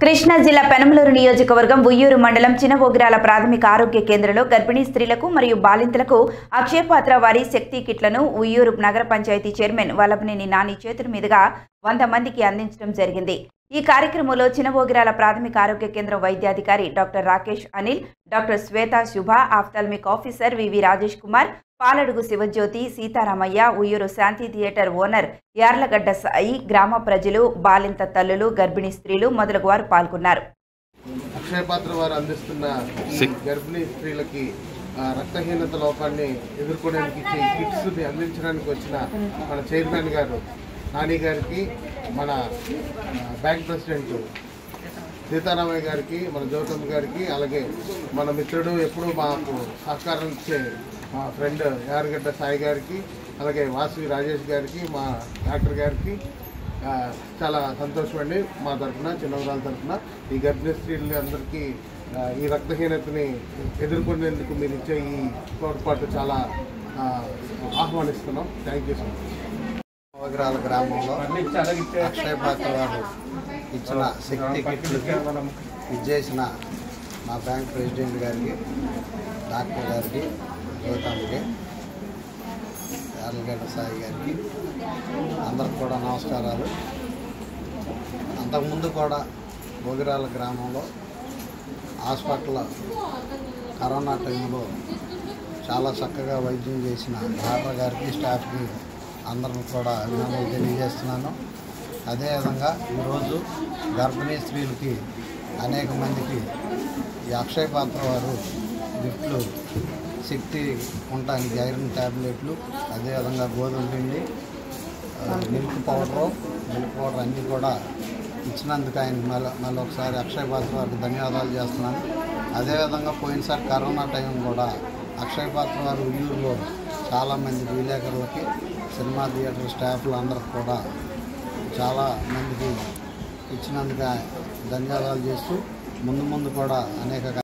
కృష్ణా జిల్లా పెనమలూరు నియోజకవర్గం ఉయ్యూరు మండలం చినబోగిరాల ప్రాథమిక ఆరోగ్య కేంద్రంలో గర్భిణీ స్త్రీలకు మరియు బాలింతలకు అక్షయపాత్ర వారి శక్తి కిట్లను ఉయ్యూరు నగర పంచాయతీ చైర్మన్ వల్లభనేని నాని చేతుల మీదుగా వంద మందికి అందించడం జరిగింది ఈ కార్యక్రమంలో చినబోగిరాల ప్రాథమిక ఆరోగ్య కేంద్రం వైద్యాధికారి doctor Rakesh Anil doctor Swetha Subha ophthalmic officer V V Rajesh Kumar Paladugu Sivajyothi Seetharamaiah Uyyuru Shanti theatre owner Yarlagadda Sai గ్రామ ప్రజలు బాలింత తల్లులు గర్భిణీ స్త్రీలు మొదలగు వారు పాల్గొన్నారు అక్షయ పాత్ర వారు అందిస్తున్న ఈ గర్భిణీ స్త్రీలకి ఆ, రక్తహీనత లోపాన్ని ఎదుర్కోవడానికి ఇచ్చే ఈ కిట్స్ ని అందించడానికి వచ్చిన మన చైర్మన్ గారు నాని గారికి మన ఆ, బ్యాంక్ ప్రెసిడెంట్ సీతారామయ్య గారికి మన జ్యోతమ్మ గారికి అలాగే మన మిత్రుడు ఎప్పుడూ మాకు సహకారం ఇచ్చే మా ఫ్రెండ్ యారగడ్డ సాయి గారికి అలాగే వాసవి రాజేష్ గారికి మా డాక్టర్ గారికి ఆ, చాలా సంతోషం అండి మా తరఫున చిన్నవరాల తరఫున ఈ గర్భిణీ స్త్రీలు అందరికీ ఆ, ఈ రక్తహీనతని ఎదుర్కొనేందుకు మీరు ఇచ్చే ఈ తోడ్పాటు చాలా ఆ, ఆహ్వానిస్తున్నాం థ్యాంక్ యూ సో మచ్ నవగ్రహాల గ్రామంలో అక్షయ పాత్ర వారు ఇచ్చిన శక్తి కిట్లకి ఇచ్చేసిన మా బ్యాంక్ ప్రెసిడెంట్ గారికి డాక్టర్ గారికి గౌతమ్కి యార్లగడ్డ సాయి గారికి అందరికి కూడా నమస్కారాలు అంతకుముందు కూడా భోగిరాల గ్రామంలో హాస్పిటల్ కరోనా టైంలో చాలా చక్కగా వైద్యం చేసిన డాక్టర్ గారికి స్టాఫ్కి అందరం కూడా అభినందనలు తెలియజేస్తున్నాను అదేవిధంగా ఈరోజు గర్భిణీ స్త్రీలకి అనేక మందికి ఈ అక్షయ పాత్ర వారు గిఫ్ట్లు శక్తి ఉండటానికి ఐరన్ ట్యాబ్లెట్లు అదేవిధంగా గోధుమ పిండి ఆ, మిల్క్ పౌడరు మిల్క్ పౌడర్ అన్నీ కూడా ఇచ్చినందుకు ఆయన మళ్ళీ మళ్ళీ ఒకసారి అక్షయ పాత్ర వారికి ధన్యవాదాలు చేస్తున్నాను అదేవిధంగా పోయినసారి కరోనా టైం కూడా అక్షయ పాత్ర వారు ఉయ్యూరులో చాలామంది విలేకరులకి సినిమా థియేటర్ స్టాఫ్లు అందరికి కూడా చాలా మందికి ఇచ్చినందుకు ధన్యవాదాలు చేస్తూ ముందు ముందు కూడా అనేక